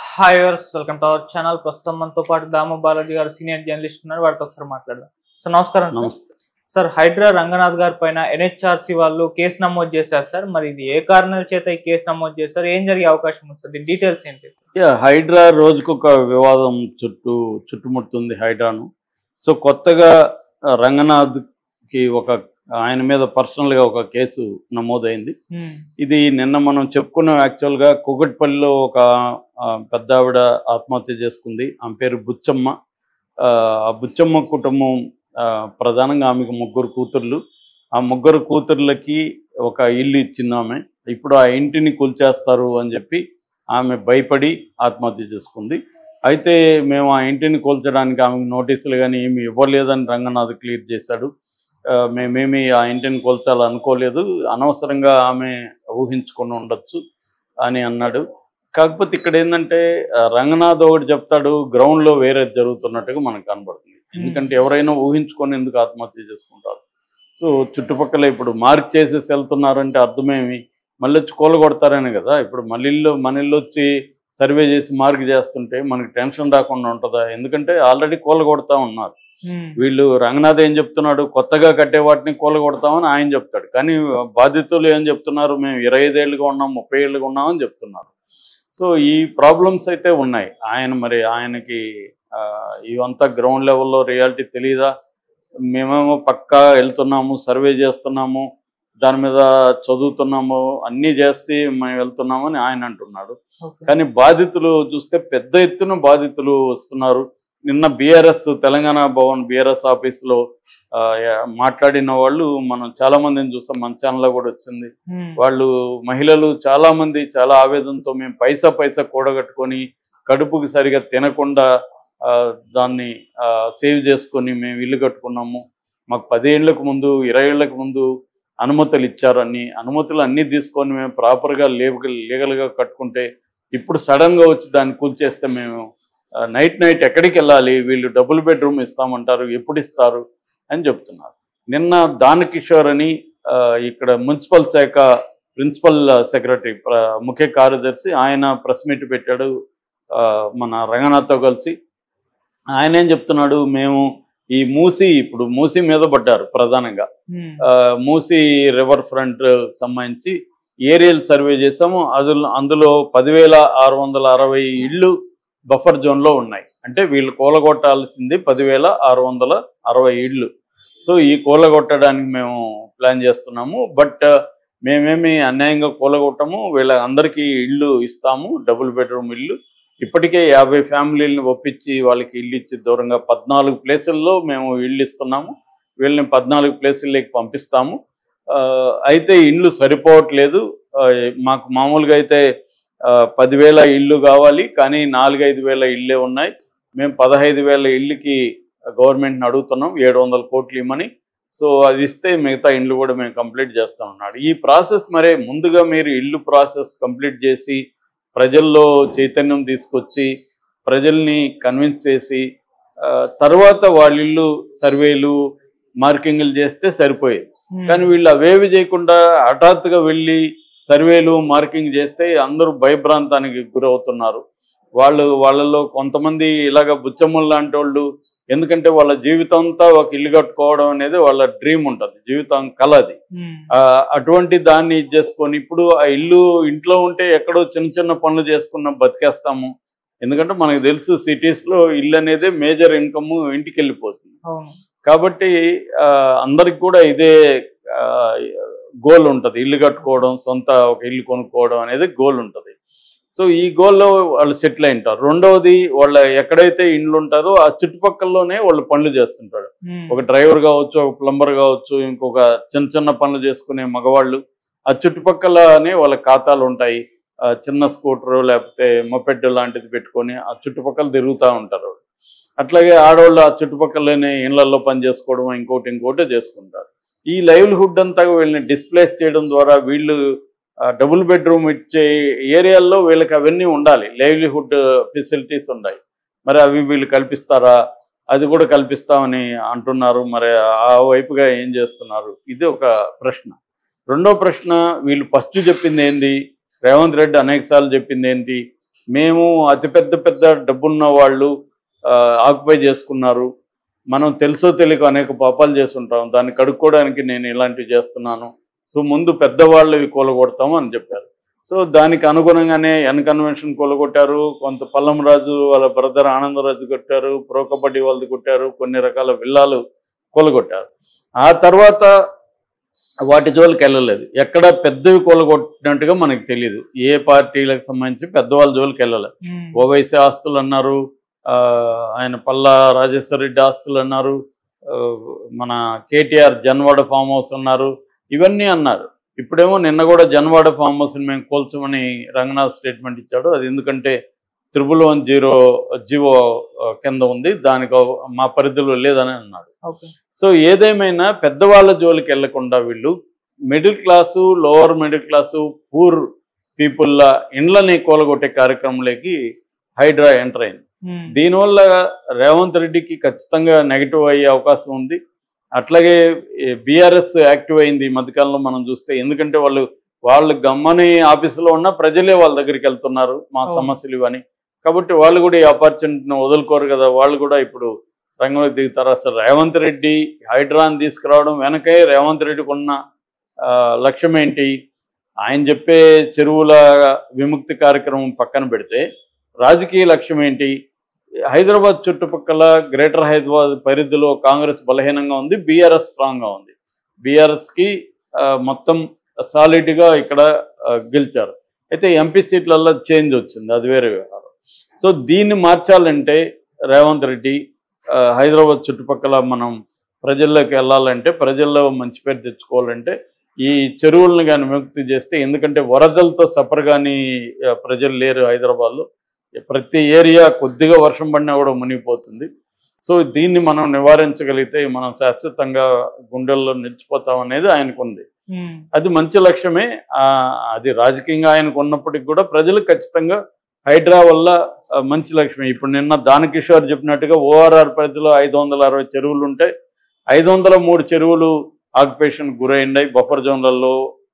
Hi viewers welcome to our channel ప్రస్తుతం మనతో పాటు దాము బాలాజీ గారు సీనియర్ జర్నలిస్ట్ ఉన్నారు వారితో ఒకసారి మాట్లాడదాం సార్ నమస్కారం సార్. నమస్తే సార్ హైడ్రా రంగనాథ్ గారి పైన ఎన్హెచ్ఆర్సీ వాళ్ళు కేసు నమోదు చేశారు సార్ మరి ఇది ఏ కారణాల చేత ఈ కేసు నమోదు చేశారు ఏం జరిగే అవకాశం ఉంది సార్ దీని డీటెయిల్స్ ఏంటి యా, హైడ్రా రోజుకొక వివాదం చుట్టూ చుట్టుముడుతుంది హైడ్రాను సో కొత్తగా ఆ, రంగనాథ్కి ఒక ఆయన మీద పర్సనల్గా ఒక కేసు నమోదైంది హ్మ్. ఇది నిన్న మనం చెప్పుకున్నాం యాక్చువల్గా కుగట్పల్లిలో ఒక ఆ, పెద్ద ఆవిడ ఆత్మహత్య చేసుకుంది ఆమె పేరు బుచ్చమ్మ ఆ ఆ బుచ్చమ్మ కుటుంబం ఆ, ప్రధానంగా ఆమెకు ముగ్గురు కూతుర్లు ఆ ముగ్గురు కూతుర్లకి ఒక ఇల్లు ఇచ్చింది ఆమె ఇప్పుడు ఆ ఇంటిని కూల్చేస్తారు అని చెప్పి ఆమె భయపడి ఆత్మహత్య చేసుకుంది అయితే మేము ఆ ఇంటిని కూల్చడానికి ఆమెకు నోటీసులు కానీ ఏమి ఇవ్వలేదని రంగనాథ్ క్లియర్ చేశాడు ఆ, మేమేమి ఆ ఇంటిని కూల్చాలనుకోలేదు అనవసరంగా ఆమె ఊహించుకొని ఉండొచ్చు అని అన్నాడు కాకపోతే ఇక్కడ ఏంటంటే ఆ, రంగనాథ్ ఒకటి చెప్తాడు గ్రౌండ్లో వేరే జరుగుతున్నట్టుగా మనకు కనబడుతుంది ఎందుకంటే ఎవరైనా ఊహించుకొని ఎందుకు ఆత్మహత్య చేసుకుంటారు సో చుట్టుపక్కల ఇప్పుడు మార్క్ చేసేసి వెళ్తున్నారంటే అర్థమేమి మళ్ళీ వచ్చి కూలగొడతారనే కదా ఇప్పుడు మళ్ళీ ఇల్లు మన ఇల్లు వచ్చి సర్వే చేసి మార్క్ చేస్తుంటే మనకి టెన్షన్ రాకుండా ఉంటుందా ఎందుకంటే ఆల్రెడీ కూలగొడతా ఉన్నారు హ్మ్. వీళ్ళు రంగనాథ్ ఏం చెప్తున్నాడు కొత్తగా కట్టే వాటిని కూలగొడతామని ఆయన చెప్తాడు కానీ బాధితులు ఏం చెప్తున్నారు మేము ఇరవై ఐదేళ్ళుగా ఉన్నాం ముప్పై ఏళ్ళుగా ఉన్నామని చెప్తున్నారు సో ఈ ప్రాబ్లమ్స్ అయితే ఉన్నాయి ఆయన మరి ఆయనకి ఆ, ఇవంతా గ్రౌండ్ లెవెల్లో రియాలిటీ తెలియదా మేమేమో పక్కా వెళ్తున్నాము సర్వే చేస్తున్నాము దాని మీద చదువుతున్నాము అన్నీ చేసి మేము వెళ్తున్నామని ఆయన అంటున్నాడు ఓకే. కానీ బాధితులు చూస్తే పెద్ద ఎత్తున బాధితులు వస్తున్నారు నిన్న బీఆర్ఎస్ తెలంగాణ భవన్ బీఆర్ఎస్ ఆఫీస్లో ఆ, యా- మాట్లాడిన వాళ్ళు మనం చాలా మందిని చూస్తాం మన ఛానల్లో కూడా వచ్చింది హ్మ్. వాళ్ళు మహిళలు చాలా మంది చాలా ఆవేదనతో మేము పైసా పైసా కూడగట్టుకొని కడుపుకి సరిగా తినకుండా ఆ, దాన్ని సేవ్ చేసుకొని మేము ఇల్లు కట్టుకున్నాము మాకు పదేళ్లకు ముందు ఇరవై ఏళ్ళకు ముందు అనుమతులు ఇచ్చారు అన్ని అనుమతులు అన్నీ తీసుకొని మేము ప్రాపర్గా లీగల్ లీగల్గా కట్టుకుంటే ఇప్పుడు సడన్గా వచ్చి దాన్ని కూల్చేస్తే మేము నైట్ నైట్ ఎక్కడికి వెళ్ళాలి వీళ్ళు డబుల్ బెడ్రూమ్ ఇస్తామంటారు ఎప్పుడు ఇస్తారు అని చెప్తున్నారు నిన్న దానకిషోర్ అని ఆ, ఇక్కడ మున్సిపల్ శాఖ ప్రిన్సిపల్ సెక్రటరీ ప్ర- ముఖ్య కార్యదర్శి ఆయన ప్రెస్ మీట్ పెట్టాడు ఆ, మన రంగనాథ్తో కలిసి ఆయన ఏం చెప్తున్నాడు మేము ఈ మూసి ఇప్పుడు మూసి మీద పడ్డారు ప్రధానంగా హ్మ్. ఆ, మూసి రివర్ ఫ్రంట్ సంబంధించి ఏరియల్ సర్వే చేసాము అందులో అందులో పదివేల ఆరు వందల అరవై ఇళ్ళు బఫర్ జోన్లో ఉన్నాయి అంటే వీళ్ళు కూలగొట్టాల్సింది పదివేల ఆరు వందల అరవై ఇళ్ళు సో ఈ కూలగొట్టడానికి మేము ప్లాన్ చేస్తున్నాము బట్ మేమేమి అన్యాయంగా కూలగొట్టము వీళ్ళ అందరికీ ఇళ్ళు ఇస్తాము డబుల్ బెడ్రూమ్ ఇల్లు ఇప్పటికే యాభై ఫ్యామిలీలను ఒప్పించి వాళ్ళకి ఇల్లు ఇచ్చి దూరంగా పద్నాలుగు ప్లేసుల్లో మేము ఇల్లు ఇస్తున్నాము వీళ్ళని పద్నాలుగు ప్లేసుల్లోకి పంపిస్తాము ఆ, అయితే ఇండ్లు సరిపోవట్లేదు ఆ, మాకు మామూలుగా అయితే ఆ, పదివేల ఇల్లు కావాలి కానీ నాలుగైదు వేల ఇళ్ళే ఉన్నాయి మేము పదహైదు వేల ఇల్లుకి గవర్నమెంట్ని అడుగుతున్నాం ఏడు వందల కోట్లు ఇమ్మని సో అది ఇస్తే మిగతా ఇండ్లు కూడా మేము కంప్లీట్ చేస్తాం అన్నాడు ఈ ప్రాసెస్ మరే ముందుగా మీరు ఇల్లు ప్రాసెస్ కంప్లీట్ చేసి ప్రజల్లో చైతన్యం తీసుకొచ్చి ప్రజల్ని కన్విన్స్ చేసి ఆ, తర్వాత వాళ్ళ ఇల్లు సర్వేలు మార్కింగ్లు చేస్తే సరిపోయేది హ్మ్. కానీ వీళ్ళు అవేవి చేయకుండా హఠాత్తుగా వెళ్ళి సర్వేలు మార్కింగ్ చేస్తే అందరూ భయభ్రాంతానికి గురవుతున్నారు వాళ్ళు వాళ్ళలో కొంతమంది ఇలాగ బుచ్చమ్మలు లాంటి వాళ్ళు ఎందుకంటే వాళ్ళ జీవితం అంతా ఒక ఇల్లు కట్టుకోవడం అనేది వాళ్ళ డ్రీమ్ ఉంటుంది జీవితం కల అది హ్మ్. ఆ, అటువంటి దాన్ని ఇది చేసుకొని ఇప్పుడు ఆ ఇల్లు ఇంట్లో ఉంటే ఎక్కడో చిన్న చిన్న పనులు చేసుకున్న బతికేస్తాము ఎందుకంటే మనకు తెలుసు సిటీస్లో ఇల్లు అనేది మేజర్ ఇన్కమ్ ఇంటికి వెళ్ళిపోతుంది అవును కాబట్టి ఆ, అందరికి కూడా ఇదే గోల్ ఉంటుంది ఇల్లు కట్టుకోవడం సొంత ఒక ఇల్లు కొనుక్కోవడం అనేది గోల్ ఉంటుంది సో ఈ గోల్లో వాళ్ళు సెటిల్ అయి ఉంటారు రెండవది వాళ్ళ ఎక్కడైతే ఇండ్లు ఉంటారో ఆ చుట్టుపక్కలలోనే వాళ్ళు పనులు చేస్తుంటారు హ్మ్. ఒక డ్రైవర్ కావచ్చు ఒక ప్లంబర్ కావచ్చు ఇంకొక చిన్న చిన్న పనులు చేసుకునే మగవాళ్ళు ఆ చుట్టుపక్కలనే వాళ్ళ ఖాతాలు ఉంటాయి ఆ చిన్న స్కూటరు లేకపోతే మొపెడ్ లాంటిది పెట్టుకొని ఆ చుట్టుపక్కల తిరుగుతూ ఉంటారు వాళ్ళు. అట్లాగే ఆడవాళ్ళు ఆ చుట్టుపక్కలనే ఇళ్లలో పని చేసుకోవడం ఇంకోటి ఇంకోటి చేసుకుంటారు ఈ లైవ్లీహుడ్ అంతా వీళ్ళని డిస్ప్లేస్ చేయడం ద్వారా వీళ్ళు డబుల్ బెడ్రూమ్ ఇచ్చే ఏరియాల్లో వీళ్ళకి అవన్నీ ఉండాలి లైవ్లీహుడ్ ఫెసిలిటీస్ ఉన్నాయి మరి అవి వీళ్ళు కల్పిస్తారా అది కూడా కల్పిస్తామని అంటున్నారు మరి ఆ వైపుగా ఏం చేస్తున్నారు ఇది ఒక ప్రశ్న రెండో ప్రశ్న వీళ్ళు ఫస్ట్ చెప్పింది ఏంది రేవంత్ రెడ్డి అనేక సార్లు చెప్పింది ఏంటి మేము అతిపెద్ద పెద్ద డబ్బున్న వాళ్ళు ఆక్యుపై చేసుకున్నారు మనం తెలుసో తెలియక అనేక పాపాలు చేస్తుంటాం దాన్ని కడుక్కోవడానికి నేను ఇలాంటివి చేస్తున్నాను సో ముందు పెద్దవాళ్ళవి కూలగొడతాము అని చెప్పారు సో దానికి అనుగుణంగానే ఎన్ కన్వెన్షన్ కూలగొట్టారు కొంత పల్లం రాజు వాళ్ళ బ్రదర్ ఆనందరాజు కొట్టారు ప్రో కబడ్డీ వాళ్ళది కొట్టారు కొన్ని రకాల విల్లాలు కూలగొట్టారు ఆ తర్వాత వాటి జోలికి వెళ్ళలేదు ఎక్కడ పెద్దవి కూలగొట్టినట్టుగా మనకు తెలియదు ఏ పార్టీలకు సంబంధించి పెద్దవాళ్ళ జోలికి వెళ్ళలేదు ఉమ్. ఓవైసీ ఆస్తులు అన్నారు ఆ, ఆయన పల్లా రాజేశ్వర రెడ్డి ఆస్తులు అన్నారు ఆ, మన కేటీఆర్ జన్వాడ ఫామ్ హౌస్ అన్నారు ఇవన్నీ అన్నారు ఇప్పుడేమో నిన్న కూడా జన్వాడ ఫామ్ హౌస్ని మేము కోల్చమని రంగనాథ్ స్టేట్మెంట్ ఇచ్చాడు అది ఎందుకంటే త్రిబుల్ వన్ జీరో జీవో ఆ, కింద ఉంది దానికి మా పరిధిలో లేదని అన్నాడు ఓకే సో ఏదేమైనా పెద్దవాళ్ళ జోలికి వెళ్లకుండా వీళ్ళు middle class lower middle class poor పీపుల్ల ఇండ్లని కూలగొట్టే కార్యక్రమంలోకి హైడ్రా ఎంటర్ అయింది ఉమ్. దీనివల్ల రేవంత్ రెడ్డికి ఖచ్చితంగా నెగిటివ్ అయ్యే అవకాశం ఉంది అట్లాగే బీఆర్ఎస్ యాక్టివ్ అయింది ఈ మధ్యకాలంలో మనం చూస్తే ఎందుకంటే వాళ్ళు వాళ్ళు గమ్మని ఆఫీసులో ఉన్న ప్రజలే వాళ్ళ దగ్గరికి వెళ్తున్నారు మా అవును. సమస్యలు ఇవని కాబట్టి వాళ్ళు కూడా ఈ ఆపర్చునిటీని వదులుకోరు కదా వాళ్ళు కూడా ఇప్పుడు రంగంలోకి దిగుతారు అసలు రేవంత్ రెడ్డి హైడ్రాన్ తీసుకురావడం వెనకే రేవంత్ రెడ్డికి ఉన్న ఆ, లక్ష్యం ఏంటి ఆయన చెప్పే చెరువుల విముక్తి కార్యక్రమం పక్కన పెడితే రాజకీయ లక్ష్యం ఏంటి హైదరాబాద్ చుట్టుపక్కల గ్రేటర్ హైదరాబాద్ పరిధిలో కాంగ్రెస్ బలహీనంగా ఉంది బీఆర్ఎస్ స్ట్రాంగ్గా ఉంది బీఆర్ఎస్కి మొత్తం సాలిడ్గా ఇక్కడ ఆ, గెలిచారు అయితే ఎంపీ సీట్లలో చేంజ్ వచ్చింది అది వేరే వ్యవహారం సో దీన్ని మార్చాలంటే రేవంత్ రెడ్డి ఆ, హైదరాబాద్ చుట్టుపక్కల మనం ప్రజల్లోకి వెళ్ళాలంటే ప్రజల్లో మంచి పేరు తెచ్చుకోవాలంటే ఈ చెరువులను కానీ విముక్తి చేస్తే ఎందుకంటే వరదలతో సఫర్ కానీ ఆ, ప్రజలు లేరు హైదరాబాద్లో ప్రతి ఏరియా కొద్దిగా వర్షం పడినా కూడా మునిగిపోతుంది సో దీన్ని మనం నివారించగలిగితే మనం శాశ్వతంగా గుండెల్లో నిలిచిపోతాం అనేది ఆయనకు ఉంది ఉమ్. అది మంచి లక్ష్యమే ఆ, అది రాజకీయంగా ఆయనకు ఉన్నప్పటికీ కూడా ప్రజలు ఖచ్చితంగా హైడ్రా వల్ల ఆ, మంచి లక్ష్యమే ఇప్పుడు నిన్న దానకిషోర్ చెప్పినట్టుగా ఓఆర్ఆర్ పరిధిలో ఐదు వందల అరవై చెరువులు ఉంటే ఐదు వందల మూడు చెరువులు ఆక్యుపేషన్ గురైండాయి బఫర్ జోన్లలో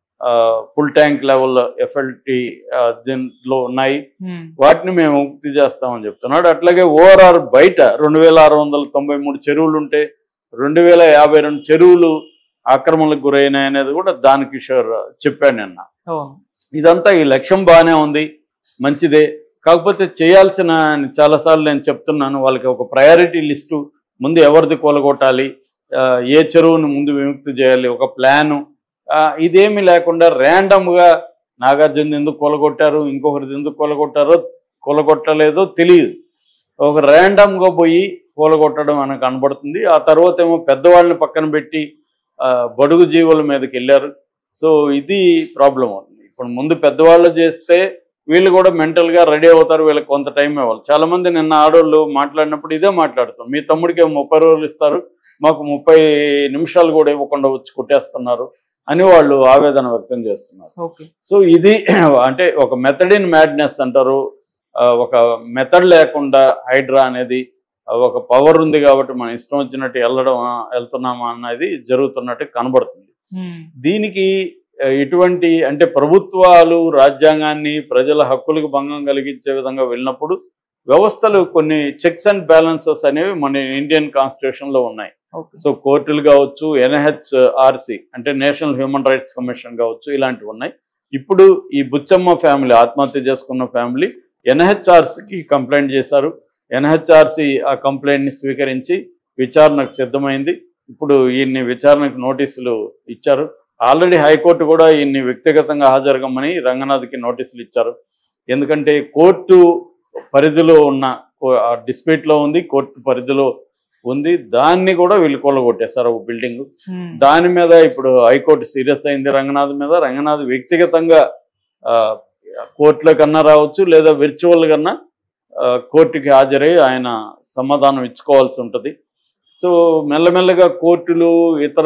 ఫుల్ ట్యాంక్ లెవెల్ ఎఫ్ఎల్టీ దీనిలో ఉన్నాయి ఉమ్. వాటిని మేము ముక్తి చేస్తామని చెప్తున్నాడు అట్లాగే ఓఆర్ఆర్ బయట రెండు వేల ఆరు వందల తొంభై మూడు చెరువులు ఉంటే రెండు వేల యాభై రెండు చెరువులు ఆక్రమణలకు గురైనాయి అనేది కూడా దాని కిషోర్ చెప్పాడు నిన్న అవును ఇదంతా ఈ లక్ష్యం బాగానే ఉంది మంచిదే కాకపోతే చేయాల్సిన చాలాసార్లు నేను చెప్తున్నాను వాళ్ళకి ఒక ప్రయారిటీ లిస్టు ముందు ఎవరిది కూలగొట్టాలి ఆ, ఏ చెరువును ముందు విముక్తి చేయాలి ఒక ప్లాను ఆ, ఇదేమీ లేకుండా ర్యాండమ్గా నాగార్జున ఎందుకు కూలగొట్టారు ఇంకొకరిది ఎందుకు కూలగొట్టారో కూలగొట్టలేదో తెలియదు ఒక ర్యాండమ్గా పోయి కూలగొట్టడం మనకు కనబడుతుంది ఆ తర్వాత ఏమో పెద్దవాళ్ళని పక్కన పెట్టి ఆ, బడుగు జీవుల మీదకి వెళ్ళారు సో ఇది ప్రాబ్లం అవుతుంది ఇప్పుడు ముందు పెద్దవాళ్ళు చేస్తే వీళ్ళు కూడా మెంటల్గా రెడీ అవుతారు వీళ్ళకి కొంత టైం ఇవ్వాలి చాలా మంది నిన్న ఆడోళ్ళు మాట్లాడినప్పుడు ఇదే మాట్లాడుతాం మీ తమ్ముడికి ముప్పై రోజులు ఇస్తారు మాకు ముప్పై నిమిషాలు కూడా ఇవ్వకుండా వచ్చి కొట్టేస్తున్నారు అని వాళ్ళు ఆవేదన వ్యక్తం చేస్తున్నారు ఓకే సో ఇది అంటే ఒక మెథడ్ ఇన్ మ్యాడ్నెస్ అంటారు ఆ, ఒక మెథడ్ లేకుండా హైడ్రా అనేది ఆ, ఒక పవర్ ఉంది కాబట్టి మనం ఇష్టం వచ్చినట్టు వెళ్ళడం ఆ, వెళ్తున్నామా అన్నది జరుగుతున్నట్టు కనబడుతుంది ఉమ్. దీనికి ఆ, ఇటువంటి అంటే ప్రభుత్వాలు రాజ్యాంగాన్ని ప్రజల హక్కులకు భంగం కలిగించే విధంగా వెళ్ళినప్పుడు వ్యవస్థలు కొన్ని చెక్స్ అండ్ బ్యాలెన్సెస్ అనేవి మన ఇండియన్ కాన్స్టిట్యూషన్లో ఉన్నాయి ఓకే సో కోర్టులు కావచ్చు ఎన్హెచ్ఆర్సి అంటే నేషనల్ హ్యూమన్ రైట్స్ కమిషన్ కావచ్చు ఇలాంటివి ఉన్నాయి ఇప్పుడు ఈ బుచ్చమ్మ ఫ్యామిలీ ఆత్మహత్య చేసుకున్న ఫ్యామిలీ ఎన్హెచ్ఆర్సికి కంప్లైంట్ చేశారు ఎన్హెచ్ఆర్సి ఆ కంప్లైంట్ని స్వీకరించి విచారణకు సిద్ధమైంది ఇప్పుడు ఈయన్ని విచారణకు నోటీసులు ఇచ్చారు ఆల్రెడీ హైకోర్టు కూడా ఈయన్ని వ్యక్తిగతంగా హాజరుగమ్మని రంగనాథ్కి నోటీసులు ఇచ్చారు ఎందుకంటే కోర్టు పరిధిలో ఉన్న డిస్ప్యూట్లో ఉంది కోర్టు పరిధిలో ఉంది దాన్ని కూడా వీళ్ళు కూలగొట్టేశారు ఒక బిల్డింగ్ ఉమ్. దాని మీద ఇప్పుడు హైకోర్టు సీరియస్ అయింది రంగనాథ్ మీద రంగనాథ్ వ్యక్తిగతంగా ఆ, కోర్టులో కన్నా రావచ్చు లేదా విర్చువల్ కన్నా ఆ, కోర్టుకి హాజరై ఆయన సమాధానం ఇచ్చుకోవాల్సి ఉంటుంది సో మెల్లమెల్లగా కోర్టులు ఇతర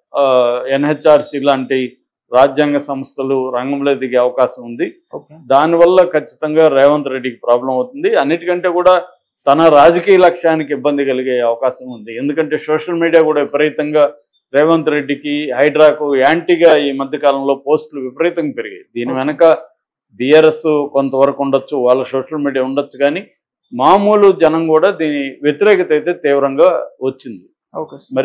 ఎన్హెచ్ఆర్సి లాంటి రాజ్యాంగ సంస్థలు రంగంలో దిగే అవకాశం ఉంది ఓకే దానివల్ల ఖచ్చితంగా రేవంత్ రెడ్డికి ప్రాబ్లం అవుతుంది అన్నిటికంటే కూడా తన రాజకీయ లక్ష్యానికి ఇబ్బంది కలిగే అవకాశం ఉంది ఎందుకంటే సోషల్ మీడియా కూడా విపరీతంగా రేవంత్ రెడ్డికి హైడ్రాకు యాంటీగా ఈ మధ్య కాలంలో పోస్టులు విపరీతంగా పెరిగాయి దీని వెనక బీఆర్ఎస్ కొంతవరకు ఉండొచ్చు వాళ్ళ సోషల్ మీడియా ఉండొచ్చు కానీ మామూలు జనం కూడా దీని వ్యతిరేకత అయితే తీవ్రంగా వచ్చింది ఓకే సార్